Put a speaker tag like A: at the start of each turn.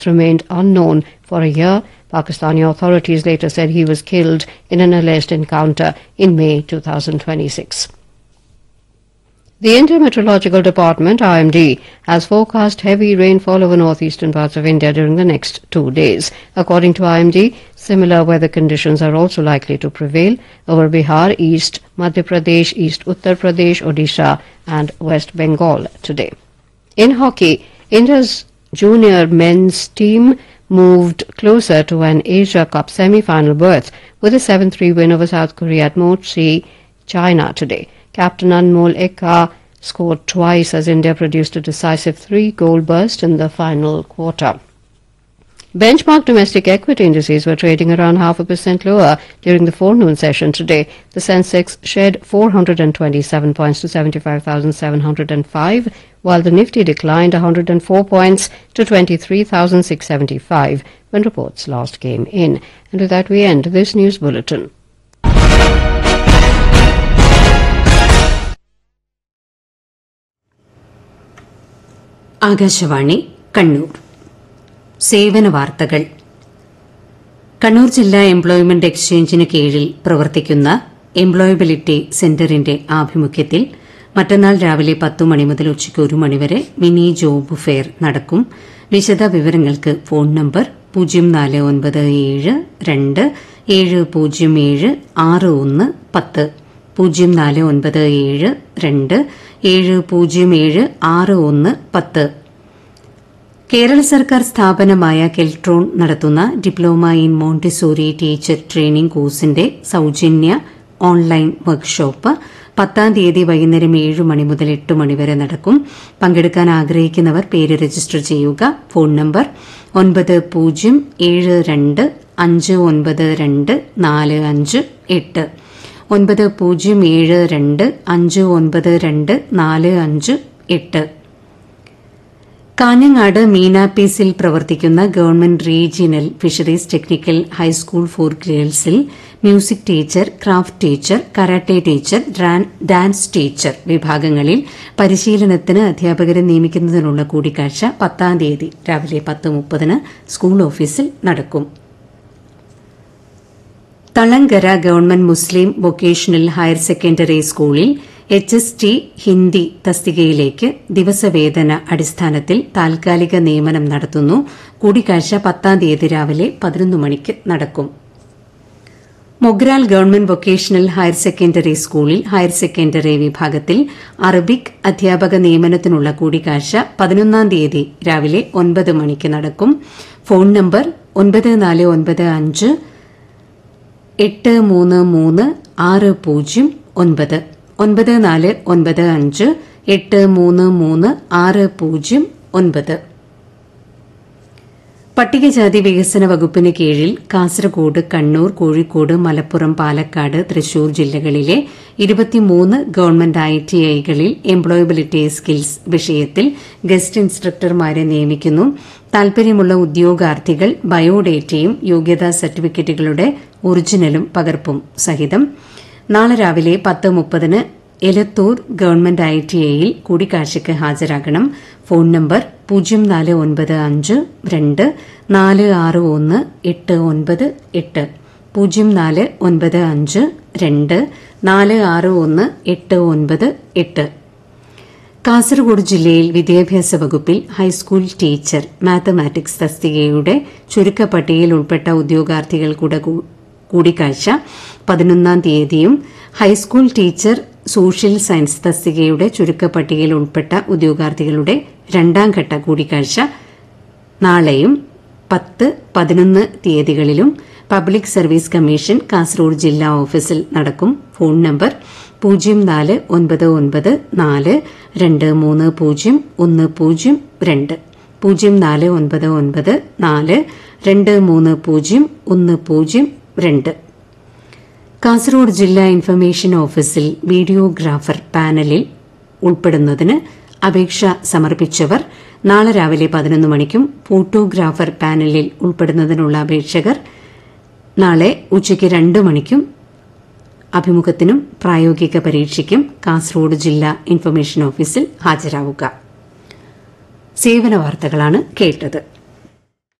A: remained unknown for a year. Pakistani authorities later said he was killed in an alleged encounter in May 2026. The Indian Meteorological Department, IMD, has forecast heavy rainfall over northeastern parts of India during the next two days. According to IMD, similar weather conditions are also likely to prevail over Bihar, East Madhya Pradesh, East Uttar Pradesh, Odisha, and West Bengal today. In hockey, India's junior men's team moved closer to an Asia Cup semi-final berth with a 7-3 win over South Korea at Mochi, China today. Captain Anmol Ekka scored twice as India produced a decisive three-goal burst in the final quarter. Benchmark domestic equity indices were trading around half a percent lower during the forenoon session today. The Sensex shed 427 points to 75,705, while the Nifty declined 104 points to 23,675 when reports last came in. And with that, we end this news bulletin.
B: Akashvani Kannur സേവന വാർത്തകൾ കണ്ണൂർ ജില്ലാ employment എക്സ്ചേഞ്ചിന് കീഴിൽ പ്രവർത്തിക്കുന്ന employability സെന്ററിന്റെ ആഭിമുഖ്യത്തിൽ മറ്റന്നാൾ രാവിലെ പത്തു മണി മുതൽ ഉച്ചയ്ക്ക് ഒരു മണിവരെ മിനി ജോബ് ഫെയർ നടക്കും വിശദ വിവരങ്ങൾക്ക് ഫോൺ നമ്പർ പൂജ്യം നാല് ഒൻപത് ഏഴ് രണ്ട് ഏഴ് പൂജ്യം ഏഴ് ആറ് ഒന്ന് പത്ത് പൂജ്യം നാല് ഒൻപത് ഏഴ് രണ്ട് ഏഴ് പൂജ്യം ഏഴ് ആറ് ഒന്ന് പത്ത് കേരള സർക്കാർ സ്ഥാപനമായ കെൽട്രോൺ നടത്തുന്ന diploma in Montessori teacher training കോഴ്സിന്റെ സൌജന്യ ഓൺലൈൻ വർക്ക്ഷോപ്പ് പത്താം തീയതി വൈകുന്നേരം ഏഴ് മണി മുതൽ എട്ട് മണി വരെ നടക്കും പങ്കെടുക്കാൻ ആഗ്രഹിക്കുന്നവർ പേര് രജിസ്റ്റർ ചെയ്യുക ഫോൺ നമ്പർ ഒൻപത് പൂജ്യം ഏഴ് രണ്ട് അഞ്ച് ഒൻപത് രണ്ട് നാല് അഞ്ച് എട്ട് ഒൻപത് പൂജ്യം ഏഴ് രണ്ട് അഞ്ച് ഒൻപത് രണ്ട് നാല് അഞ്ച് എട്ട് കാഞ്ഞങ്ങാട് മീനാപ്പീസിൽ പ്രവർത്തിക്കുന്ന government regional fisheries technical high school for ഗേൾസിൽ music teacher craft teacher karate teacher dance teacher വിഭാഗങ്ങളിൽ പരിശീലനത്തിന് അധ്യാപകരെ നിയമിക്കുന്നതിനുള്ള കൂടിക്കാഴ്ച പത്താം തീയതി രാവിലെ പത്ത് മുപ്പതിന് സ്കൂൾ ഓഫീസിൽ നടക്കും Thalangara government Muslim vocational higher secondary സ്കൂളിൽ എച്ച് എസ് ടി ഹിന്ദി തസ്തികയിലേക്ക് ദിവസവേതന അടിസ്ഥാനത്തിൽ താൽക്കാലിക നിയമനം നടത്തുന്നു കൂടിക്കാഴ്ച പത്താം തീയതി രാവിലെ പതിനൊന്ന് മണിക്ക് നടക്കും Mogral government vocational higher secondary സ്കൂളിൽ ഹയർ സെക്കൻഡറി വിഭാഗത്തിൽ അറബിക് അധ്യാപക നിയമനത്തിനുള്ള കൂടിക്കാഴ്ച പതിനൊന്നാം തീയതി രാവിലെ ഒൻപത് മണിക്ക് നടക്കും ഫോൺ നമ്പർ ഒൻപത് നാല് ഒൻപത് അഞ്ച് എട്ട് മൂന്ന് മൂന്ന് ആറ് പൂജ്യം ഒൻപത് ഒൻപത് നാല് ഒൻപത് അഞ്ച് എട്ട് മൂന്ന് മൂന്ന് ആറ് പൂജ്യം ഒൻപത് പട്ടികജാതി വികസന വകുപ്പിന് കീഴിൽ കാസർഗോഡ് കണ്ണൂർ കോഴിക്കോട് മലപ്പുറം പാലക്കാട് തൃശൂർ ജില്ലകളിലെ ഇരുപത്തിമൂന്ന് ഗവൺമെന്റ് ഐ ടി ഐകളിൽ എംപ്ലോയബിലിറ്റി സ്കിൽസ് വിഷയത്തിൽ ഗസ്റ്റ് ഇൻസ്ട്രക്ടർമാരെ നിയമിക്കുന്നു താൽപര്യമുള്ള ഉദ്യോഗാർത്ഥികൾ ബയോഡേറ്റയും യോഗ്യതാ സർട്ടിഫിക്കറ്റുകളുടെ ഒറിജിനലും പകർപ്പും സഹിതം നാളെ രാവിലെ പത്ത് മുപ്പതിന് എലത്തൂർ ഗവൺമെന്റ് ഐ ടി ഐയിൽ കൂടിക്കാഴ്ചയ്ക്ക് ഹാജരാകണം ഫോൺ നമ്പർ പൂജ്യം നാല് ഒൻപത് അഞ്ച് രണ്ട് നാല് ആറ് ഒന്ന് എട്ട് ഒൻപത് എട്ട് പൂജ്യം നാല് ഒൻപത് അഞ്ച് രണ്ട് നാല് ആറ് ഒന്ന് എട്ട് ഒൻപത് എട്ട് കാസർഗോഡ് ജില്ലയിൽ വിദ്യാഭ്യാസ വകുപ്പിൽ ഹൈസ്കൂൾ ടീച്ചർ മാത്തമാറ്റിക്സ് തസ്തികയുടെ ചുരുക്കപ്പട്ടികയിൽ ഉൾപ്പെട്ട ഉദ്യോഗാർത്ഥികൾക്കൂടെ കൂടിക്കാഴ്ച പതിനൊന്നാം തീയതിയും ഹൈസ്കൂൾ ടീച്ചർ സോഷ്യൽ സയൻസ് തസ്തികയുടെ ചുരുക്കപ്പട്ടികയിൽ ഉൾപ്പെട്ട ഉദ്യോഗാർത്ഥികളുടെ രണ്ടാം ഘട്ട കൂടിക്കാഴ്ച നാളെയും പത്ത് പതിനൊന്ന് തീയതികളിലും പബ്ലിക് സർവീസ് കമ്മീഷൻ കാസർഗോഡ് ജില്ലാ ഓഫീസിൽ നടക്കും ഫോൺ നമ്പർ പൂജ്യം നാല് ഒൻപത് ഒൻപത് നാല് രണ്ട് മൂന്ന് പൂജ്യം ഒന്ന് പൂജ്യം രണ്ട് പൂജ്യം നാല് ഒൻപത് ഒൻപത് നാല് രണ്ട് മൂന്ന് പൂജ്യം ഒന്ന് പൂജ്യം രണ്ട് കാസർഗോഡ് ജില്ലാ ഇൻഫർമേഷൻ ഓഫീസിൽ വീഡിയോഗ്രാഫർ പാനലിൽ ഉൾപ്പെടുന്നതിന് അപേക്ഷ സമർപ്പിച്ചവർ നാളെ രാവിലെ പതിനൊന്ന് മണിക്കും ഫോട്ടോഗ്രാഫർ പാനലിൽ ഉൾപ്പെടുന്നതിനുള്ള അപേക്ഷകർ നാളെ ഉച്ചയ്ക്ക് രണ്ട് മണിക്കും അഭിമുഖത്തിനും പ്രായോഗിക പരീക്ഷയ്ക്കും കാസർഗോഡ് ജില്ലാ ഇൻഫർമേഷൻ ഓഫീസിൽ ഹാജരാവുക സേവന വാർത്തകളാണ് കേട്ടത്